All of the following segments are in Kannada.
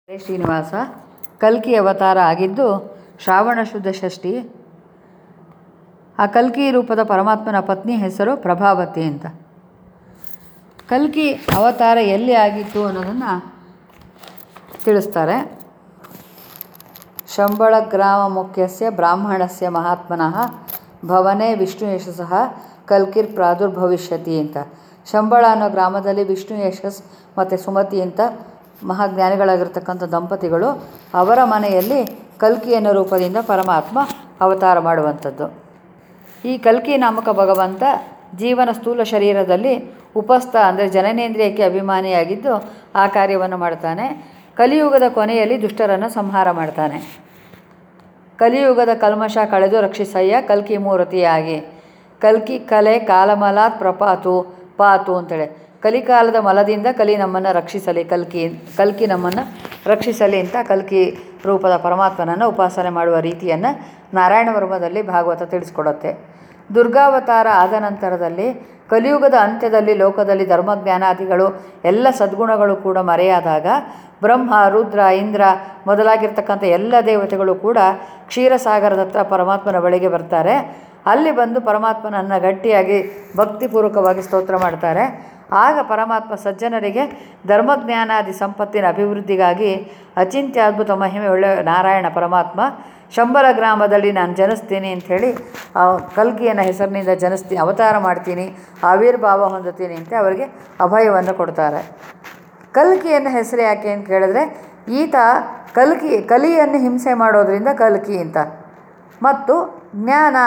ಹರೇ ಶ್ರೀನಿವಾಸ ಕಲ್ಕಿ ಅವತಾರ ಆಗಿದ್ದು ಶ್ರಾವಣ ಶುದ್ಧ ಷಷ್ಠಿ ಆ ಕಲ್ಕಿ ರೂಪದ ಪರಮಾತ್ಮನ ಪತ್ನಿ ಹೆಸರು ಪ್ರಭಾವತಿ ಅಂತ ಕಲ್ಕಿ ಅವತಾರ ಎಲ್ಲಿ ಆಗಿತ್ತು ಅನ್ನೋದನ್ನು ತಿಳಿಸ್ತಾರೆ ಶಂಬಳ ಗ್ರಾಮ ಮುಖ್ಯಸ್ಯ ಬ್ರಾಹ್ಮಣಸ್ಯ ಮಹಾತ್ಮನಃ ಭವನೇ ವಿಷ್ಣು ಯಶಸ್ಸಃ ಕಲ್ಕಿರ್ ಪ್ರಾದುರ್ಭವಿಷ್ಯತಿ ಅಂತ ಶಂಬಳ ಅನ್ನೋ ಗ್ರಾಮದಲ್ಲಿ ವಿಷ್ಣು ಯಶಸ್ ಮತ್ತು ಸುಮತಿ ಅಂತ ಮಹಾಜ್ಞಾನಿಗಳಾಗಿರ್ತಕ್ಕಂಥ ದಂಪತಿಗಳು ಅವರ ಮನೆಯಲ್ಲಿ ಕಲ್ಕಿ ಅನ್ನೋ ರೂಪದಿಂದ ಪರಮಾತ್ಮ ಅವತಾರ ಮಾಡುವಂಥದ್ದು ಈ ಕಲ್ಕಿ ನಾಮಕ ಭಗವಂತ ಜೀವನ ಸ್ಥೂಲ ಶರೀರದಲ್ಲಿ ಉಪಸ್ಥ ಅಂದರೆ ಜನನೇಂದ್ರಿಯಕ್ಕೆ ಅಭಿಮಾನಿಯಾಗಿದ್ದು ಆ ಕಾರ್ಯವನ್ನು ಮಾಡ್ತಾನೆ ಕಲಿಯುಗದ ಕೊನೆಯಲ್ಲಿ ದುಷ್ಟರನ್ನು ಸಂಹಾರ ಮಾಡ್ತಾನೆ ಕಲಿಯುಗದ ಕಲ್ಮಶ ಕಳೆದು ರಕ್ಷಿಸಯ್ಯ ಕಲ್ಕಿ ಮೂರ್ತಿಯಾಗಿ ಕಲ್ಕಿ ಕಲೆ ಕಾಲಮಲಾತ್ ಪ್ರಪಾತು ಪಾತು ಅಂತೇಳಿ ಕಲಿಕಾಲದ ಮಲದಿಂದ ಕಲಿ ನಮ್ಮನ್ನು ರಕ್ಷಿಸಲಿ ಕಲ್ಕಿ ಕಲ್ಕಿ ನಮ್ಮನ್ನು ರಕ್ಷಿಸಲಿ ಅಂತ ಕಲ್ಕಿ ರೂಪದ ಪರಮಾತ್ಮನನ್ನು ಉಪಾಸನೆ ಮಾಡುವ ರೀತಿಯನ್ನು ನಾರಾಯಣ ವರ್ಮದಲ್ಲಿ ಭಾಗವತ ತಿಳಿಸ್ಕೊಡುತ್ತೆ ದುರ್ಗಾವತಾರ ಆದ ನಂತರದಲ್ಲಿ ಕಲಿಯುಗದ ಅಂತ್ಯದಲ್ಲಿ ಲೋಕದಲ್ಲಿ ಧರ್ಮಜ್ಞಾನಾದಿಗಳು ಎಲ್ಲ ಸದ್ಗುಣಗಳು ಕೂಡ ಮರೆಯಾದಾಗ ಬ್ರಹ್ಮ ರುದ್ರ ಇಂದ್ರ ಮೊದಲಾಗಿರ್ತಕ್ಕಂಥ ಎಲ್ಲ ದೇವತೆಗಳು ಕೂಡ ಕ್ಷೀರಸಾಗರದ ಹತ್ರ ಪರಮಾತ್ಮನ ಬಳಿಗೆ ಬರ್ತಾರೆ ಅಲ್ಲಿ ಬಂದು ಪರಮಾತ್ಮನನ್ನು ಗಟ್ಟಿಯಾಗಿ ಭಕ್ತಿಪೂರ್ವಕವಾಗಿ ಸ್ತೋತ್ರ ಮಾಡ್ತಾರೆ ಆಗ ಪರಮಾತ್ಮ ಸಜ್ಜನರಿಗೆ ಧರ್ಮಜ್ಞಾನಾದಿ ಸಂಪತ್ತಿನ ಅಭಿವೃದ್ಧಿಗಾಗಿ ಅಚಿಂತ್ಯ ಅದ್ಭುತ ಮಹಿಮೆ ಒಳ್ಳೆ ನಾರಾಯಣ ಪರಮಾತ್ಮ ಶಂಬರ ಗ್ರಾಮದಲ್ಲಿ ನಾನು ಜನಿಸ್ತೀನಿ ಅಂಥೇಳಿ ಆ ಕಲ್ಕಿಯನ್ನು ಹೆಸರಿನಿಂದ ಜನಿಸ್ತೀನಿ ಅವತಾರ ಮಾಡ್ತೀನಿ ಆವಿರ್ಭಾವ ಹೊಂದುತ್ತೀನಿ ಅಂತ ಅವರಿಗೆ ಅಭಯವನ್ನು ಕೊಡ್ತಾರೆ ಕಲ್ಕಿಯನ್ನು ಹೆಸರು ಯಾಕೆ ಅಂತ ಕೇಳಿದ್ರೆ ಈತ ಕಲ್ಕಿ ಕಲಿಯನ್ನು ಹಿಂಸೆ ಮಾಡೋದ್ರಿಂದ ಕಲ್ಕಿ ಅಂತ ಮತ್ತು ಜ್ಞಾನ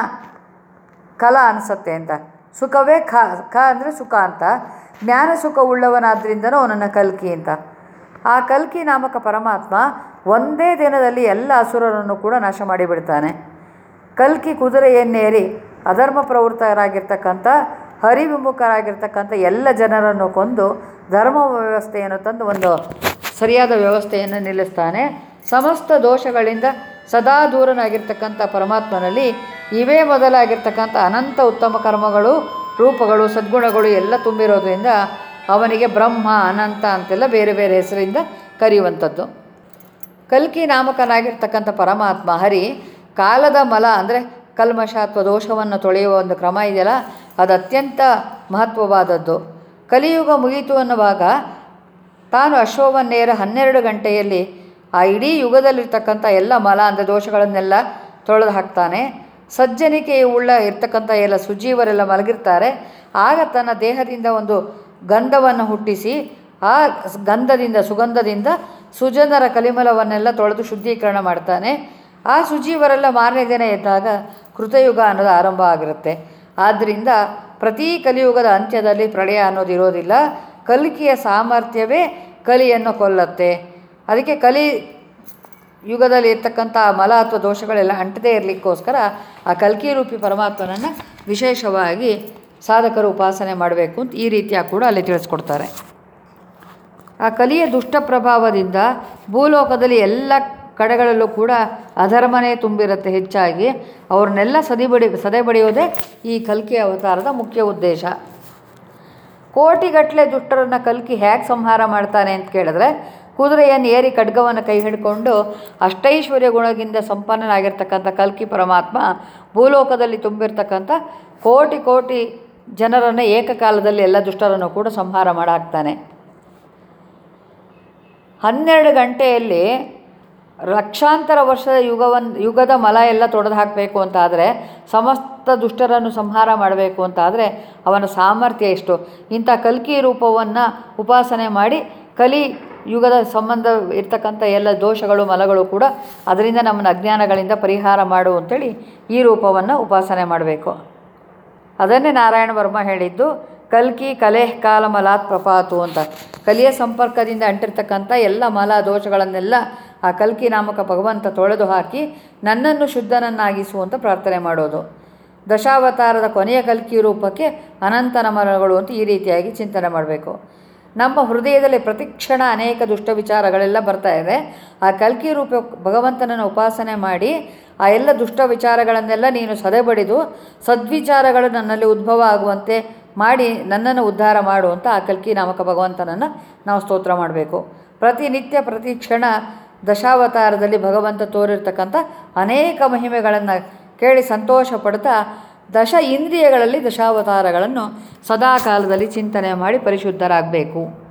ಕಲಾ ಅನಿಸತ್ತೆ ಅಂತ ಸುಖವೇ ಖ ಖ ಅಂದರೆ ಸುಖ ಅಂತ ಜ್ಞಾನ ಸುಖ ಉಳ್ಳವನಾದ್ರಿಂದನೂ ಅವನನ್ನು ಕಲ್ಕಿ ಅಂತ ಆ ಕಲ್ಕಿ ನಾಮಕ ಪರಮಾತ್ಮ ಒಂದೇ ದಿನದಲ್ಲಿ ಎಲ್ಲ ಅಸುರರನ್ನು ಕೂಡ ನಾಶ ಮಾಡಿಬಿಡ್ತಾನೆ ಕಲ್ಕಿ ಕುದುರೆಯನ್ನೇರಿ ಅಧರ್ಮ ಪ್ರವೃತ್ತರಾಗಿರ್ತಕ್ಕಂಥ ಹರಿವಿಮುಖರಾಗಿರ್ತಕ್ಕಂಥ ಎಲ್ಲ ಜನರನ್ನು ಕೊಂದು ಧರ್ಮ ವ್ಯವಸ್ಥೆಯನ್ನು ತಂದು ಒಂದು ಸರಿಯಾದ ವ್ಯವಸ್ಥೆಯನ್ನು ನಿಲ್ಲಿಸ್ತಾನೆ ಸಮಸ್ತ ದೋಷಗಳಿಂದ ಸದಾ ದೂರನಾಗಿರ್ತಕ್ಕಂಥ ಪರಮಾತ್ಮನಲ್ಲಿ ಇವೇ ಮೊದಲಾಗಿರ್ತಕ್ಕಂಥ ಅನಂತ ಉತ್ತಮ ಕರ್ಮಗಳು ರೂಪಗಳು ಸದ್ಗುಣಗಳು ಎಲ್ಲ ತುಂಬಿರೋದ್ರಿಂದ ಅವನಿಗೆ ಬ್ರಹ್ಮ ಅನಂತ ಅಂತೆಲ್ಲ ಬೇರೆ ಬೇರೆ ಹೆಸರಿಂದ ಕರೆಯುವಂಥದ್ದು ಕಲ್ಕಿ ನಾಮಕನಾಗಿರ್ತಕ್ಕಂಥ ಪರಮಾತ್ಮ ಹರಿ ಕಾಲದ ಮಲ ಅಂದರೆ ಕಲ್ಮಶ ಅಥವಾ ದೋಷವನ್ನು ತೊಳೆಯುವ ಒಂದು ಕ್ರಮ ಇದೆಯಲ್ಲ ಅದು ಅತ್ಯಂತ ಮಹತ್ವವಾದದ್ದು ಕಲಿಯುಗ ಮುಗೀತು ಅನ್ನುವಾಗ ತಾನು ಅಶ್ವವನ್ನೇರ ಹನ್ನೆರಡು ಗಂಟೆಯಲ್ಲಿ ಆ ಇಡೀ ಯುಗದಲ್ಲಿರ್ತಕ್ಕಂಥ ಎಲ್ಲ ಮಲ ಅಂದರೆ ದೋಷಗಳನ್ನೆಲ್ಲ ತೊಳೆದು ಹಾಕ್ತಾನೆ ಸಜ್ಜನಿಕೆ ಉಳ್ಳ ಇರ್ತಕ್ಕಂಥ ಎಲ್ಲ ಸುಜೀವರೆಲ್ಲ ಮಲಗಿರ್ತಾರೆ ಆಗ ತನ್ನ ದೇಹದಿಂದ ಒಂದು ಗಂಧವನ್ನು ಹುಟ್ಟಿಸಿ ಆ ಗಂಧದಿಂದ ಸುಗಂಧದಿಂದ ಸುಜನರ ಕಲಿಮಲವನ್ನೆಲ್ಲ ತೊಳೆದು ಶುದ್ಧೀಕರಣ ಮಾಡ್ತಾನೆ ಆ ಸುಜೀವರೆಲ್ಲ ಮಾರನೇ ದಿನ ಎದ್ದಾಗ ಕೃತಯುಗ ಅನ್ನೋದು ಆರಂಭ ಆಗಿರುತ್ತೆ ಆದ್ದರಿಂದ ಪ್ರತಿ ಕಲಿಯುಗದ ಅಂತ್ಯದಲ್ಲಿ ಪ್ರಳಯ ಅನ್ನೋದು ಇರೋದಿಲ್ಲ ಕಲಿಕೆಯ ಸಾಮರ್ಥ್ಯವೇ ಕಲಿಯನ್ನು ಕೊಲ್ಲತ್ತೆ ಅದಕ್ಕೆ ಕಲಿ ಯುಗದಲ್ಲಿ ಇರ್ತಕ್ಕಂಥ ಮಲ ಅಥವಾ ದೋಷಗಳೆಲ್ಲ ಅಂಟದೇ ಇರಲಿಕ್ಕೋಸ್ಕರ ಆ ಕಲ್ಕಿ ರೂಪಿ ಪರಮಾತ್ಮನನ್ನು ವಿಶೇಷವಾಗಿ ಸಾಧಕರು ಉಪಾಸನೆ ಮಾಡಬೇಕು ಅಂತ ಈ ರೀತಿಯ ಕೂಡ ಅಲ್ಲಿ ತಿಳಿಸ್ಕೊಡ್ತಾರೆ ಆ ಕಲಿಯ ದುಷ್ಟ ಪ್ರಭಾವದಿಂದ ಭೂಲೋಕದಲ್ಲಿ ಎಲ್ಲ ಕಡೆಗಳಲ್ಲೂ ಕೂಡ ಅಧರ್ಮನೇ ತುಂಬಿರುತ್ತೆ ಹೆಚ್ಚಾಗಿ ಅವ್ರನ್ನೆಲ್ಲ ಸದಿಬಡಿ ಸದೆಬಡಿಯೋದೇ ಈ ಕಲ್ಕಿ ಅವತಾರದ ಮುಖ್ಯ ಉದ್ದೇಶ ಕೋಟಿಗಟ್ಟಲೆ ದುಷ್ಟರನ್ನು ಕಲ್ಕಿ ಹೇಗೆ ಸಂಹಾರ ಮಾಡ್ತಾನೆ ಅಂತ ಕೇಳಿದ್ರೆ ಕುದುರೆಯನ್ನು ಏರಿ ಖಡ್ಗವನ್ನು ಕೈ ಹಿಡ್ಕೊಂಡು ಅಷ್ಟೈಶ್ವರ್ಯ ಗುಣದಿಂದ ಸಂಪನ್ನನಾಗಿರ್ತಕ್ಕಂಥ ಕಲ್ಕಿ ಪರಮಾತ್ಮ ಭೂಲೋಕದಲ್ಲಿ ತುಂಬಿರ್ತಕ್ಕಂಥ ಕೋಟಿ ಕೋಟಿ ಜನರನ್ನು ಏಕಕಾಲದಲ್ಲಿ ಎಲ್ಲ ದುಷ್ಟರನ್ನು ಕೂಡ ಸಂಹಾರ ಮಾಡಾಕ್ತಾನೆ ಹನ್ನೆರಡು ಗಂಟೆಯಲ್ಲಿ ಲಕ್ಷಾಂತರ ವರ್ಷದ ಯುಗವನ್ನು ಯುಗದ ಮಲ ಎಲ್ಲ ತೊಡೆದು ಹಾಕಬೇಕು ಅಂತಾದರೆ ಸಮಸ್ತ ದುಷ್ಟರನ್ನು ಸಂಹಾರ ಮಾಡಬೇಕು ಅಂತಾದರೆ ಅವನ ಸಾಮರ್ಥ್ಯ ಎಷ್ಟು ಇಂಥ ಕಲ್ಕಿ ರೂಪವನ್ನು ಉಪಾಸನೆ ಮಾಡಿ ಕಲಿ ಯುಗದ ಸಂಬಂಧ ಇರ್ತಕ್ಕಂಥ ಎಲ್ಲ ದೋಷಗಳು ಮಲಗಳು ಕೂಡ ಅದರಿಂದ ನಮ್ಮನ್ನು ಅಜ್ಞಾನಗಳಿಂದ ಪರಿಹಾರ ಮಾಡು ಅಂತೇಳಿ ಈ ರೂಪವನ್ನು ಉಪಾಸನೆ ಮಾಡಬೇಕು ಅದನ್ನೇ ನಾರಾಯಣ ವರ್ಮ ಹೇಳಿದ್ದು ಕಲ್ಕಿ ಕಲೆ ಕಾಲ ಮಲಾತ್ ಪ್ರಪಾತು ಅಂತ ಕಲಿಯ ಸಂಪರ್ಕದಿಂದ ಅಂಟಿರ್ತಕ್ಕಂಥ ಎಲ್ಲ ಮಲ ದೋಷಗಳನ್ನೆಲ್ಲ ಆ ಕಲ್ಕಿ ನಾಮಕ ಭಗವಂತ ತೊಳೆದು ಹಾಕಿ ನನ್ನನ್ನು ಶುದ್ಧನನ್ನಾಗಿಸುವಂತ ಪ್ರಾರ್ಥನೆ ಮಾಡೋದು ದಶಾವತಾರದ ಕೊನೆಯ ಕಲ್ಕಿ ರೂಪಕ್ಕೆ ಅನಂತ ನಮನಗಳು ಅಂತ ಈ ರೀತಿಯಾಗಿ ಚಿಂತನೆ ಮಾಡಬೇಕು ನಮ್ಮ ಹೃದಯದಲ್ಲಿ ಪ್ರತಿಕ್ಷಣ ಅನೇಕ ದುಷ್ಟ ವಿಚಾರಗಳೆಲ್ಲ ಬರ್ತಾ ಇದೆ ಆ ಕಲ್ಕಿ ರೂಪ ಭಗವಂತನನ್ನು ಉಪಾಸನೆ ಮಾಡಿ ಆ ಎಲ್ಲ ದುಷ್ಟ ವಿಚಾರಗಳನ್ನೆಲ್ಲ ನೀನು ಸದೆಬಡಿದು ಸದ್ವಿಚಾರಗಳು ನನ್ನಲ್ಲಿ ಉದ್ಭವ ಆಗುವಂತೆ ಮಾಡಿ ನನ್ನನ್ನು ಉದ್ಧಾರ ಮಾಡು ಅಂತ ಆ ಕಲ್ಕಿ ನಾಮಕ ಭಗವಂತನನ್ನು ನಾವು ಸ್ತೋತ್ರ ಮಾಡಬೇಕು ಪ್ರತಿನಿತ್ಯ ಪ್ರತಿ ಕ್ಷಣ ದಶಾವತಾರದಲ್ಲಿ ಭಗವಂತ ತೋರಿರ್ತಕ್ಕಂಥ ಅನೇಕ ಮಹಿಮೆಗಳನ್ನು ಕೇಳಿ ಸಂತೋಷ ಪಡ್ತಾ ದಶ ಇಂದ್ರಿಯಗಳಲ್ಲಿ ದಶಾವತಾರಗಳನ್ನು ಸದಾ ಕಾಲದಲ್ಲಿ ಚಿಂತನೆ ಮಾಡಿ ಪರಿಶುದ್ಧರಾಗಬೇಕು